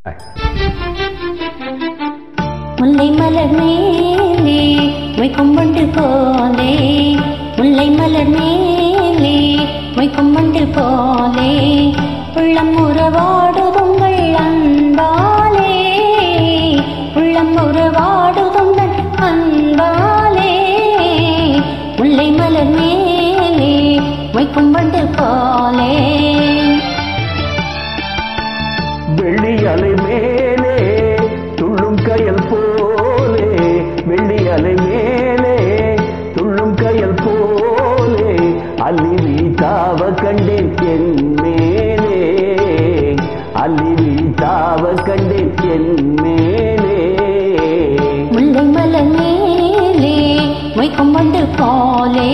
முல்லை மலர் மேலே வைக்கும் வண்டு போலே முல்லை மலர் மேலே வைக்கும் வண்டு போலே உள்ளம் உறவாடுதுங்கள் அன்பாலே உள்ளம் உறவாடுதுங்கள் அன்பாலே முல்லை மலர் மேலே வைக்கும் வண்டு போலே வெள்ளி அலை மேலே துள்ளும் கயல் போலே வெள்ளி அலை மேலே துள்ளும் கயல் போலே அள்ளி வீட்டாவ கண்டேன் என் மேலே அள்ளி வீட்டாவ கண்டேன் என் மேலே முல்லை மலர் மேலே வைக்கும் வண்டு போலே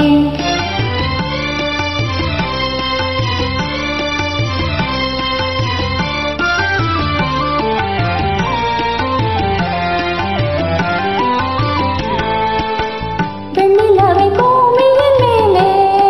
பெண்ணிலவை பூமியின் மேலே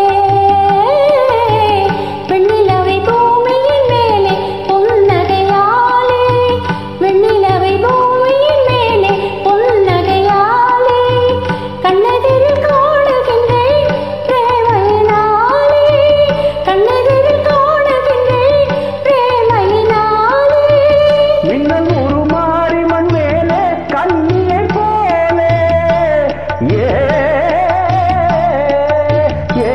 பெண்ணிலவை பூமியின் மேலே பொன்னகையாலே வெண்ணிலவை பூமியின் மேலே பொன்னகையாலே கண்ணெதிரில் காணுகின்றேன் பிரேமையினாலே கண்ணெதிரில் காணுகின்றேன் பிரேமையினாலே மின்னல் உருமாறி மண் மேலே கண்ணியை போலே ஏ ஏ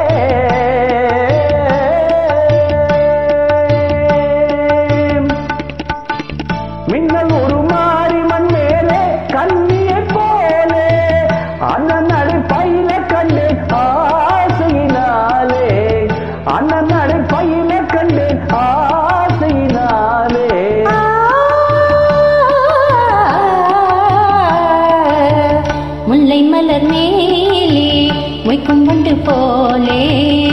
மின்னல் உருமாறி மண் மேலே கண்ணியை போலே அண்ணன் நடை பயில கண்டு ஆசையினாலே அண்ணன் நடை பயில கண்டு ஆசையினாலே முல்லை மலர் மேலே மொய்க்கும் வண்டு போலே